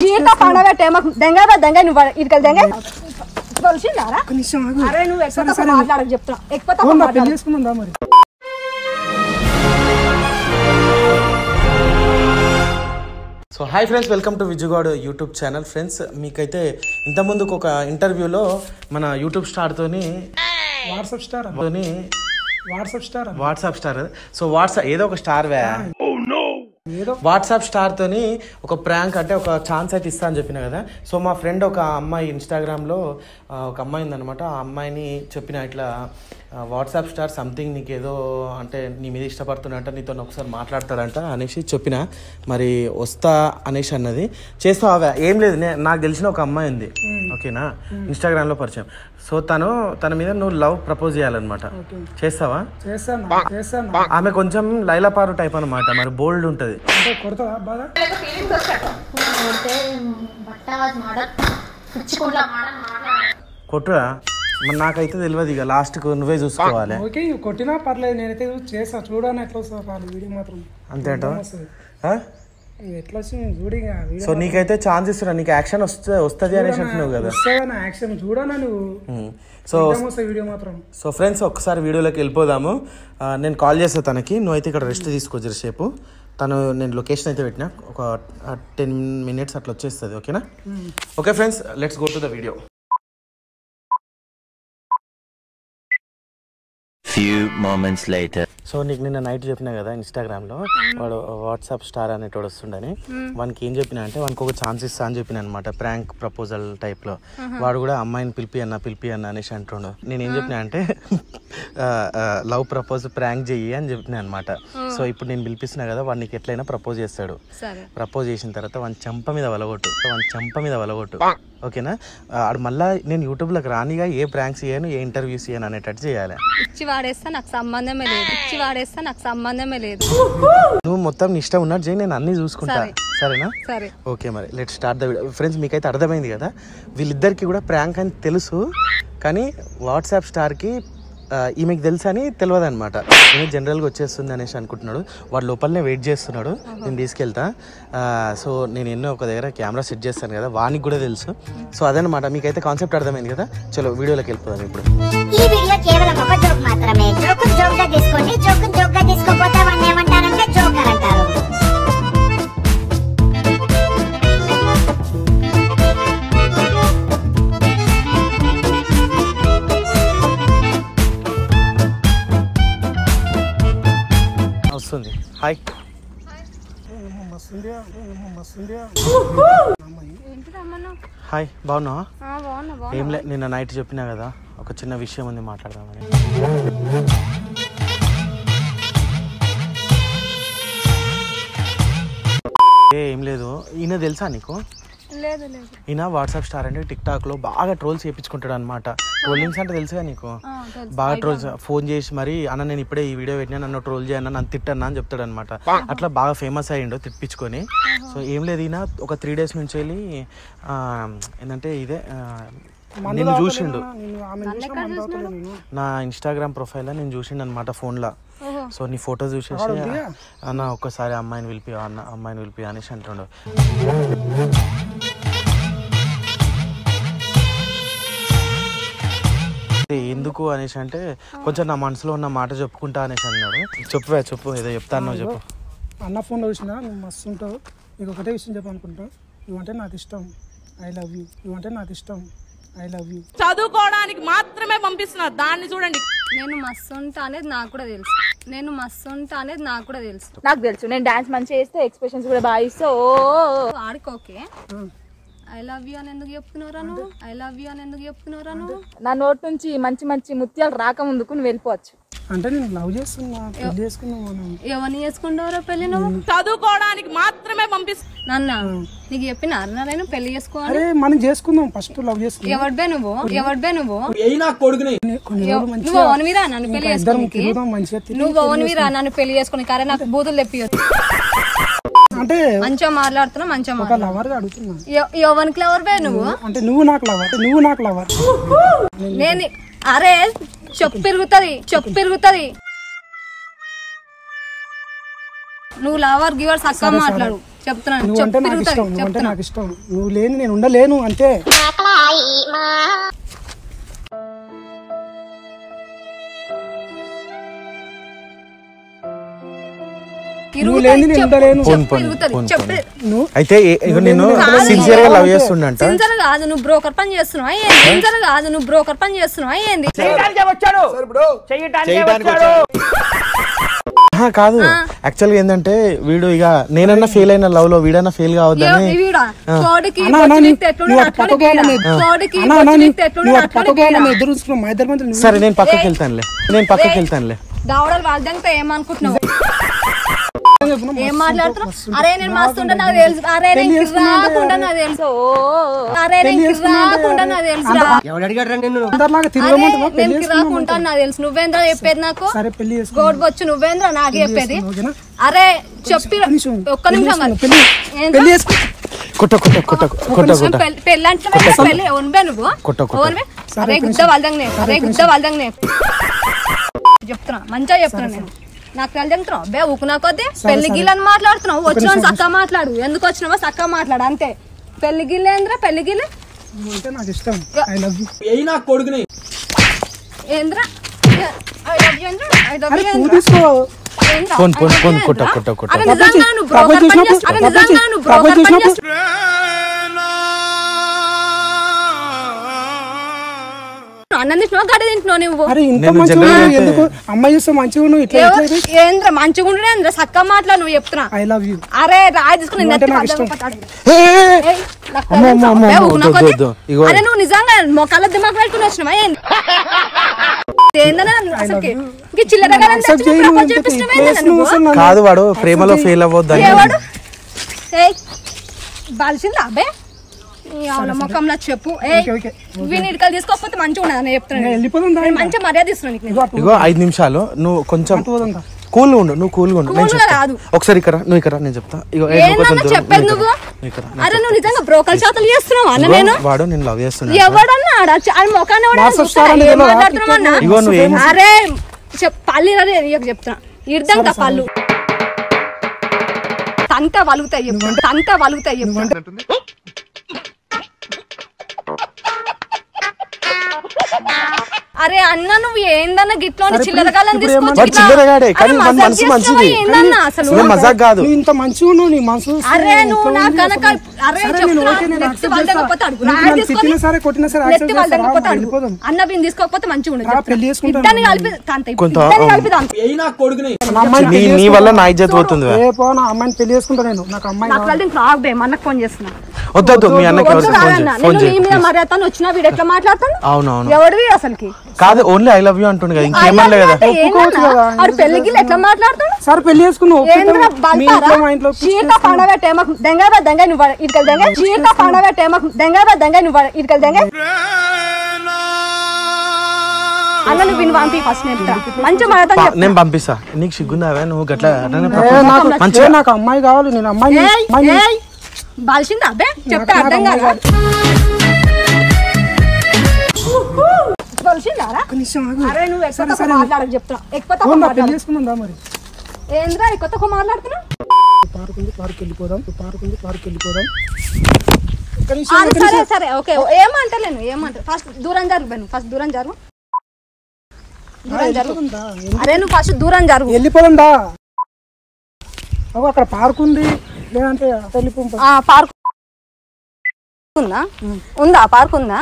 చీట పండబెట్టే మాకు దెంగ దెంగ నువ్వు ఇటుకలు దెంగ తెలిసిందారా ఒక నిమిషం ఆగు. అరే నువ్వు ఎక్కువ సరే, తక్కువ సరే. మాట్లాడకు చెప్తున్నా ఎక్కువ తక్కువ అవునా, మాట్లాడకు. పెళ్లి చేసుకుందాం రా మరి so hi friends welcome to విజుగాడ్ యూట్యూబ్ ఛానల్ ఫ్రెండ్స్ మీకైతే ఇంతకుముందుకు ఒక ఇంటర్వ్యూలో మన యూట్యూబ్ స్టార్తోని వాట్సాప్ స్టార్ అన్న. తోని వాట్సాప్ స్టార్ అన్న. వాట్సాప్ స్టార్ సో వాట్సాప్ ఏదో ఒక స్టార్ వే ఏదో వాట్సాప్ స్టార్ తోని ఒక ప్రాంక్ అంటే ఒక ఛాన్స్ అయితే ఇస్తా అని చెప్పిన కదా సో మా ఫ్రెండ్ ఒక అమ్మాయి ఇన్స్టాగ్రామ్లో ఆ, ఒక అమ్మాయి ఉందన్నమాట ఆ అమ్మాయిని చెప్పిన ఇట్లా ఆ, వాట్సాప్ స్టార్ సంథింగ్ నీకు ఏదో అంటే నీ మీద ఇష్టపడుతున్నట్ట నీతో ఒకసారి మాట్లాడతాడంట అనేసి చెప్పిన మరి వస్తా అనేసి అన్నది చేస్తావా అవే ఏం లేదు నే- నాకు తెలిసిన ఒక అమ్మాయి ఉంది ఓకేనా ఇన్స్టాగ్రామ్లో పరిచయం సో తను తన మీద నువ్వు లవ్ ప్రపోజ్ చేయాలన్నమాట చేస్తావా చేస్తాను చేస్తాను ఆమె కొంచెం లైలాపారు టైప్ అన్నమాట మరి బోల్డ్ ఉంటుంది అంటే కొడతావా బాగా కొడితే బట్టాజ్ మోడల్ పుచ్చుకుంటా మోడల్ మోడల్ కొట్టురా మరి నాకైతే తెలియదు ఇక లాస్ట్కు నువ్వే చూసుకోవాలి ఓకే ఇవి కొట్టినా పర్లేదు నేనైతే చేస్తా చూడని ఎట్లా వస్తుంది పాలు వీడియో మాత్రం అంతే అంటావా? వస్తుంది ఆ? ఇవి ఎట్లా వచ్చింది చూడు ఇక వీడియో సో నీకైతే ఛాన్స్ ఇస్తున్నా నీకు యాక్షన్ వస్తే వస్తుంది అనేసి అంటున్నావు కదా వస్తుందన్న యాక్షన్ చూడనా నువ్వు ఉమ్. సో ఇష్టం వస్తుంది వీడియో మాత్రం సో ఫ్రెండ్స్ ఒక్కసారి వీడియోలోకి వెళ్ళిపోదాము ఆ, నేను కాల్ చేస్తా తనకి నువ్వైతే ఇక్కడ రెస్ట్ తీసుకో జరసేపు తను నేను లొకేషన్ అయితే పెట్టినా ఒక టెన్ మినిట్స్ అట్లా వచ్చేస్తుంది ఓకేనా okay friends let's go to the video Few moments later. So నీకు నిన్న నైట్ చెప్పినా కదా ఇన్స్టాగ్రామ్లో వాడు వాట్సాప్ స్టార్ అనేటోడు వస్తుండని వానికి ఏం చెప్పినా అంటే వానికి ఒక ఛాన్స్ ఇస్తా అని చెప్పిన అనమాట ప్రాంక్ ప్రపోజల్ టైప్లో వాడు కూడా అమ్మాయిని పిలిపి అన్న పిలిపి అన్న అనేసి అంటుండు నేను ఏం చెప్పినా అంటే లవ్ ప్రపోజ్ ప్రాంక్ చెయ్యి అని చెప్పిన అనమాట సో ఇప్పుడు నేను పిలిపిస్తున్నా కదా వాడు నీకు ఎట్లయినా ప్రపోజ్ చేస్తాడు సరే ప్రపోజ్ చేసిన తర్వాత వాని చంప మీద వలగొట్టు వాని చంప మీద వలగొట్టు ఓకేనా ఆ, ఆడు మళ్ళా నేను యూట్యూబ్లోకి రానిగా ఏ ప్రాంక్స్ చేయను ఏ ఇంటర్వ్యూస్ చేయను అనేటట్టు చేయాలి ఇచ్చి వాడేస్తే నాకు సంబంధమే లేదు ఇచ్చి వాడేస్తే నాకు సంబంధమే లేదు నువ్వు మొత్తం నీ ఇష్టం ఉన్నట్టు చేయి నేను అన్ని చూసుకుంటా సరే. సరేనా సరే ఓకే మరి let start the video friends మీకైతే అర్థమైంది కదా వీళ్ళిద్దరికి కూడా ప్రాంక్ అని తెలుసు కానీ వాట్సాప్ స్టార్కి ఆ, ఈమెకి తెలుసు అని తెలియదు అనమాట ఈమె జనరల్గా వచ్చేస్తుంది అనేసి అనుకుంటున్నాడు వాడు లోపలనే వెయిట్ చేస్తున్నాడు నేను తీసుకెళ్తా ఆ, సో నేను ఎన్నో ఒక దగ్గర కెమెరా సెట్ చేస్తాను కదా వానికి కూడా తెలుసు సో అదనమాట మీకైతే కాన్సెప్ట్ అర్థమైంది కదా చలో వీడియోలోకి వెళ్ళిపోదాం ఇప్పుడు ఈ వీడియో కేవలం ఒక జోక్ మాత్రమే జోక్ జోక్ గా తీసుకోండి జోక్ జోక్ గా తీసుకోపోతే వాడిని ఏమంటారంటే జోకర్ అంటారు వస్తుంది హాయ్ మస్తుందియా మస్తుందియా ఏంటి రమ్మన్నా హాయ్ బాగున్నావా బాగున్నా ఏం లే నిన్న నైట్ చెప్పినా కదా ఒక చిన్న విషయం ఉంది మాట్లాడదామని ఏ, ఏం లేదు ఈయన తెలుసా నీకు లేదు లేదు ఈయన వాట్సాప్ స్టార్ అంటే టిక్ టాక్ లో బాగా ట్రోల్స్ చేయించుకుంటాడు అనమాట ట్రోలింగ్స్ అంటే తెలుసుగా నీకు బాగా ట్రోల్స్ ఫోన్ చేసి మరి అన్న నేను ఇప్పుడే ఈ వీడియో పెట్టినా నన్ను ట్రోల్ చేయను నన్ను తిట్టన్నా అని చెప్తాడు అనమాట అట్లా బాగా ఫేమస్ అయ్యిండు తిప్పించుకొని సో ఏం లేదు ఈయన ఒక త్రీ డేస్ నుంచి వెళ్ళి ఆ, ఏంటంటే ఇదే ఆ, నిన్ను చూసిండు నేను ఆమె చూసిన మందు తాగుతలే నేను నా ఇన్స్టాగ్రామ్ ప్రొఫైల్లో నేను చూసిండు అనమాట ఫోన్లో సో నీ ఫోటో చూసేసి అన్న ఒక్కసారి అమ్మాయిని పిలిపి అన్న అమ్మాయిని పిలిపి అనేసి అంటుండు ఏ, ఎందుకు అనేసి అంటే కొంచెం నా మనసులో ఉన్న మాట చెప్పుకుంటా అనేసి అన్నాడు చెప్పువే చెప్పు ఏదో చెప్తా అన్నావు చెప్పు అన్న ఫోన్లో చూసిన నువ్వు మస్తు ఉంటావు నీకు ఒకటే విషయం చెప్పనుకుంటా ఇవంటే నాకు ఇష్టం ఐ లవ్ యూ ఇవంటే నాకు ఇష్టం ఐ లవ్ యూ చదువుకోవడానికి మాత్రమే పంపిస్తున్నారు దాన్ని చూడండి నేను మస్తు ఉంటా అనేది నాకు కూడా తెలుసు నేను మస్తు ఉంటా అనేది నాకు కూడా తెలుసు నాకు తెలుసు నేను డాన్స్ మంచిగా చేస్తే ఎక్స్ప్రెషన్స్ కూడా బాగా ఇస్తే ఓ ఆడికి ఓకే ఐ లవ్ యూ అని ఎందుకు చెప్తున్నారా నువ్వు ఐ లవ్ యూ అని ఎందుకు చెప్తున్నారా నువ్వు నా నోటి నుంచి మంచి మంచి ముత్యాలు రాకముందుకు నువ్వు వెళ్ళిపోవచ్చు అంటే నేను లవ్ చేస్తున్నా పెళ్లి చేసుకున్నాం మనం ఎవరిని చేసుకుంటారో పెళ్లి నువ్వు చదువుకోవడానికి మాత్రమే పంపిస్తున్నారు నాన్న నీకు చెప్పిన అన్న నేను పెళ్లి చేసుకోవాలి అరే మనం చేసుకుందాం ఫస్ట్ లవ్ చేసుకుందాం ఎవడ్బే నువ్వు ఎవడ్బే నువ్వు కొన్ని రోజులు మంచి నువ్వు ఓన్విరా నన్ను పెళ్లి ఇద్దరం చేసుకోనికి తిరుగుదాం మంచిగా తిరిగి నువ్వు ఓన్విరా నన్ను పెళ్లి చేసుకోనికి అరే నాకు బూతులు తెప్పియొచ్చు అంటే మంచిగా మాట్లాడుతున్నా మంచిగా ఒక మాట్లాడు లవర్ అడుగుతున్నా ఎవరికి ఎవరిబే నువ్వు అంటే నువ్వు నాకు లవర్ అంటే నువ్వు నాకు లవర్ నేను అరే చెప్పు పెరుగుతుంది చెప్పు పెరుగుతుంది నువ్వు లవర్ గివర్ చక్కగా మాట్లాడు చెప్తున్నాను నువ్వు అంటే చెప్పు నాకు తిరుగుతుంది ఇష్టం నువ్వు అంటే చెప్తున్నా నాకు ఇష్టం నువ్వు లేని నేను ఉండలేను అంతే నువ్వు లేని నేను ఉండలేను పోను, పోను, పోను, చెప్పు నువ్వు అయితే ఏ- ఇగో నేను సిన్సియర్ గా లవ్ చేస్తుండంట సిన్సర్ కాదు నువ్వు బ్రోకర్ పని చేస్తున్నావా ఏంది సిన్సర్ కాదు నువ్వు బ్రోకర్ పని చేస్తున్నావా ఏంది ఆహా, కాదు యాక్చువల్ గా ఏంటంటే వీడు ఇక నేనన్నా ఫెయిల్ అయిన లవ్ లో వీడన్నా ఫెయిల్ కావద్దని ఏ- వీడా? కోడికి అన్నా, అన్నా, బొచ్చు నీ- నీకు ఎట్లుండో నువ్వు అటు అట్లనే పక్కకు పోయినా గీరా. మీ- కోడికి అన్నా, అన్నా, బొచ్చు నీ- నీకు ఎట్లుండో నువ్వు అటు అట్లనే పక్కకు పోయినా గీరా. మీ ఇద్దరు చూసుకున్నాం మా ఇద్దరి మధ్య నువ్వు- సరే నేను పక్కకి వెళ్తానులే నేను పక్కకి వెళ్తానులే దావడలు వాళ్ళదంతా ఏమనుకుంటున్నావు చెప్పుకున్నాం, ఏం మస్తు మాట్లాడుతున్నావు ఉంటుంది, అరే నేను మస్తుంటే నాకు తెలుసు అరే నేను పెళ్లి చేసుకున్నా అంటే రాకుండా నాకు తెలుసు అరే పెళ్లి నేను చేసుకున్నా అంటే రాకుండా నాకు తెలుసురా అందరిలాగా అరే తిరగమంటున్నావు పెళ్లి నేను రాకుండా నాకు తెలుసు నువ్వేంద్రా చెప్పేది నాకు సరే పెళ్లి చేసుకున్నాం గోడ్ బొచ్చు నువ్వేంద్రా నాకు చెప్పేది ఓకేనా అరే చెప్పి ఒక్క నిమిషం. ఒక్క నిమిషం పెళ్లి కాదు. పెళ్లి ఏంద్రా? పెళ్లి చేసుకో కొట్ట కొట్ట కొట్ట కొట్ట కొట్ట పెళ్లి- పెళ్లి అంటే పెళ్లి ఓన్వే నువ్వు కొట్ట, కొట్ట. ఓన్వే అరే గుద్ద వాళ్ళదంగనే అరే గుద్ద వాళ్ళదంగనే చెప్తున్నా మంచిగా చెప్తున్నా నేను నాకు వాళ్ళు చెప్తున్నావు బే ఊకునా కొద్దీ పెళ్లి గిల్లని మాట్లాడుతున్నావు వచ్చిన చక్క మాట్లాడు ఎందుకు వచ్చినావా చక్క మాట్లాడు అంతే పెళ్లి గిల్లే ఏంద్రా పెళ్లి గిల్లే నువ్వు అంటే నాకు ఇష్టం ఐ లవ్ యూ ఏంద్రా I love you ఏంద్రా? I love అరే you నువ్వు ఏంద్రా? తీసుకో ఏంద్రా? పోన్, I పోన్, love you పోన్, ఏంద్రా? కొట్ట, కొట్ట, కొట్ట. అరే ప్రపోజ్ నిజంగా నువ్వు broker ప్రపోజ్ పని చేసినప్పుడు చేస్తున్నావు. అరే ప్రపోజ్ నిజంగా నువ్వు ప్రపోజ్ broker పని చేసినప్పుడు చేస్తున్నావు. అన్నం తింటున్నావు గడ్డ తింటున్నావు నువ్వు అరే ఇంత నేను మంచిగా జనరల్గా ఉన్నావు, అయితే- ఎందుకు అమ్మాయి చూస్తే మంచిగా ఉన్నావు ఇట్లా ఎవరు- ఎట్లా ఇది? ఏంద్ర మంచిగా ఉండే ఏంద్ర చక్క మాట్లాడు నువ్వు చెప్తున్నా ఐ లవ్ యూ అరే రాయి తీసుకుని నువ్వు అంటే నాకు ఇష్టం. ఏయ్, నాకు అమ్మో, తెలుసు. అమ్మో, అబ్బే, అమ్మో, ఊకునా వద్దు, కొద్దీ? వద్దు, ఇగో. అరే నువ్వు నిజంగా మొక్కల దిమాగ్ పెట్టుకుని వచ్చినావా ఏంది ఏందన్నా అసలుకి ఇంక చిల్లర గాలని Accept తెచ్చి చేయి నువ్వు నువ్వు ప్రపోజ్ ఎందుకు? చేపిస్తున్నావా ఈ ఏందన్నా place నువ్వు నువ్వు? అసలు నన్ను- కాదు వాడు ప్రేమలో ఫెయిల్ అవ్వద్దని ఏవాడు ఏయ్ బలిసిందా అబ్బే ఈ అవున ముఖంలో చెప్పు ఏయ్ ఓకే, ఓకే. వీని ఇటుకలు తీసుకోకపోతే మంచిగా ఉండదు నేను చెప్తున్నాను నేను వెళ్ళిపోదాం దా నేను ఇంకా. మంచిగా మర్యాద ఇస్తున్నాను నీకు నేను. ఇగో అటు ఇగో ఐదు నిమిషాలు నువ్వు కొంచెం అటు పోదాం దా. కూల్ ఉండు నువ్వు కూల్ ఉండు నేను Cool గా చెప్తా రాదు. ఒకసారి ఇక్కడ నువ్వు ఇక్కడ నేను చెప్తా ఇగో ఏ, నువ్వు కొంచెం ఏందన్నా దూరం, చెప్పేది నువ్వు నువ్వు ఇక్కడ, నువ్వు ఇక్కడ, నేను అరే నువ్వు నిజంగా బ్రోకల్ చేతలు చేస్తున్నావు అన్న ఇగో, నేను వాడు నేను లవ్ చేస్తున్నా ఎవడన్నా ఆడ చ- ఆడ మొఖాన్ని ఎవడన్నా వాట్సాప్ చూస్తాడా? స్టార్ అని ఏం తెలియదా? మాట్లాడుతున్నావు అన్న? ఇగో నువ్వు ఏం అరే చెప్ పల్లి రా నేను నీకు చెప్తున్నా ఇర్దంతా పళ్ళు తంత వలుగుతాయి చెప్పు తంత వలుగుతాయి చెప్పు అరే అన్న నువ్వు ఏందన్న గిట్లోని సరే, చిల్లరగాలని ఇప్పుడు తీసుకొచ్చి వాడు ఇట్లా- చిల్లరగాడే కానీ అరే మన మజాక్ మనసు చేస్తున్నావా మంచిది ఏందన్న అసలు నువ్వు మజాక్ కాదు నువ్వు ఇంత మంచిగా ఉన్నావు నీ మనసు చూస్తే అరే నువ్వు ఎంత నా ఉంది కనుక అసలు? అరే సరే, నేను చెప్తున్నా, ఓకే, నేను నెత్తి accept వాళ్ళ దగ్గర చేస్తా. పోతే అడుగు. నీకు రాయి నన్ను తీసుకొని తిట్టినా సరే కొట్టినా సరే నెత్తి accept వాళ్ళ దగ్గర చేస్తా. పోతే రా, అడుగు. వెళ్ళిపోదాం. అన్న వీని తీసుకోకపోతే మంచిగా ఉండదు రా, చెప్తున్నా. పెళ్లి చేసుకుంటాను. ఇద్దరిని కలిపి తాంత కొంత- ఇద్దరిని కలిపి తాంత నా అమ్మాయిని నీ పెళ్లి నీ చేసుకో. వల్ల నా ఇజ్జత్ పోతుంది ఏ పో నా అమ్మాయిని పెళ్లి చేసుకుంటా నేను నాకు అమ్మాయి నాకు కావాలి. వాళ్ళకి రాకు బే అన్నకు ఫోన్ చేస్తున్నా వద్దొద్దు మీ అన్నకి వద్దు ఎవరికి ఫోన్ కాదన్న చేయి ఫోన్ నేను నీ చేయి మీద మర్యాదతో వచ్చినా వీడు ఎట్లా మాట్లాడతాను అవును అవును ఎవడివి అసలుకి కాదు ఓన్లీ ఐ లవ్ యూ అంటుండు కదా ఇంకేమనలే కదా అంటే ఒప్పుకోవచ్చు ఏందన్నా? కదా, ఆడు పెళ్లికి ఎట్లా మాట్లాడతాడు సరే పెళ్లి చేసుకున్నావు ఏంద్ర ఒప్పుకుంటాం. మీ ఇంట్లో మా ఇంట్లో చీక పండగ టేమకు దెంగవే దెంగ నువ్వు ఇటుకలు దెంగ చీక పండగ టేమకు దెంగవే దెంగ నువ్వు ఇటుకలు దెంగ అన్న నువ్వు విని పంపి ఫస్ట్ నేను చెప్తా. మంచి మాట పా- నేను పంపిస్తా నీకు సిగ్గుందావే నువ్వు గట్లా అట్లనే ఏ, ప్రపోజ్ నాకు మంచిగా ఏ, నాకు అమ్మాయి కావాలి నేను అమ్మాయిని అమ్మాయిని బాల్సిందా అబ్బే చెప్తా నాకు అర్థం అమ్మాయి కాదా బాల్సిందారా ఒక్క నిమిషం ఆగు. అరే నువ్వు ఎక్కువ సరే, తక్కువ సరే. మాట్లాడకు చెప్తున్నా ఎక్కువ తక్కువ అవునా, పెళ్లి మాట్లాడు చేసుకుందాం దా మరి ఏంద్రా ఎక్కువ తక్కువ మాట్లాడుతున్నా పార్క్ ఉంది పార్క్ వెళ్ళిపోదాం పార్క్ ఉంది పార్క్ వెళ్ళిపోదాం ఒక్క నిమిషం, అది ఒక్క సరే నిమిషం. సరే ఓకే ఏమంటలేను ఏమంట ఫస్ట్ దూరం జరుగు బే నువ్వు ఫస్ట్ దూరం జరుగు దూరం జరుగు వెళ్ళిపోదాం దా. అరే నువ్వు ఫస్ట్ దూరం జరుగు వెళ్ళిపోదాం దా అగో అక్కడ పార్క్ ఉంది లేదంటే అటు వెళ్ళిపోదాం ఆ పార్క్ ఉందా ఉందా పార్క్ ఉందా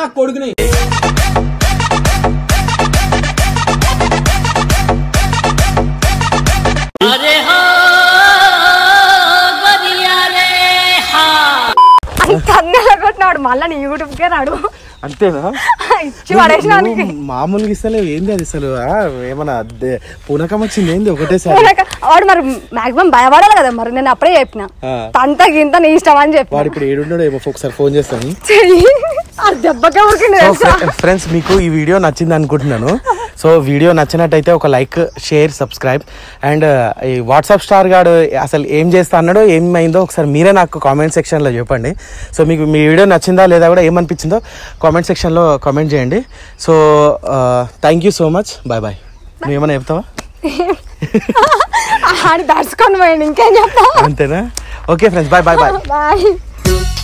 కన్నెల కొట్టినాడు మళ్ళా నీ యూట్యూబ్ కే రాడు అంతేనా ఇచ్చి పడేసినానికి నువ్వు మామూలుగా ఇస్తలేవు ఏంది అది అసలు ఆ, ఏమన్నా దే- పూనకం వచ్చింది ఏంది ఒకటేసారి వాడు మరి మాక్సిమం భయపడాలి కదా మరి నేను అప్పుడే చెప్పిన ఆ. తంత గింత నీ ఇష్టం అని చెప్పి వాడు ఇప్పుడు ఏడున్నాడో ఏమో ఒకసారి ఫోన్ చేస్తాను ఆ దెబ్బకే ఊరికింది తెలుసా ఫ్రెండ్స్ మీకు ఈ వీడియో నచ్చింది అనుకుంటున్నాను సో వీడియో నచ్చినట్టయితే ఒక లైక్ షేర్ సబ్స్క్రైబ్ అండ్ ఈ వాట్సాప్ స్టార్ గాడు అసలు ఏం చేస్తా అన్నాడో ఏమైందో ఒకసారి మీరే నాకు కామెంట్ సెక్షన్లో చెప్పండి సో మీకు మీ వీడియో నచ్చిందా లేదా కూడా ఏమనిపించిందో కామెంట్ సెక్షన్లో కామెంట్ చేయండి so thank you so much bye bye నువ్వు ఏమైనా చెప్తావా ఆడి దర్చుకొని పోయింది ఇంకేం చెప్తా అంతేనా okay friends bye bye bye bye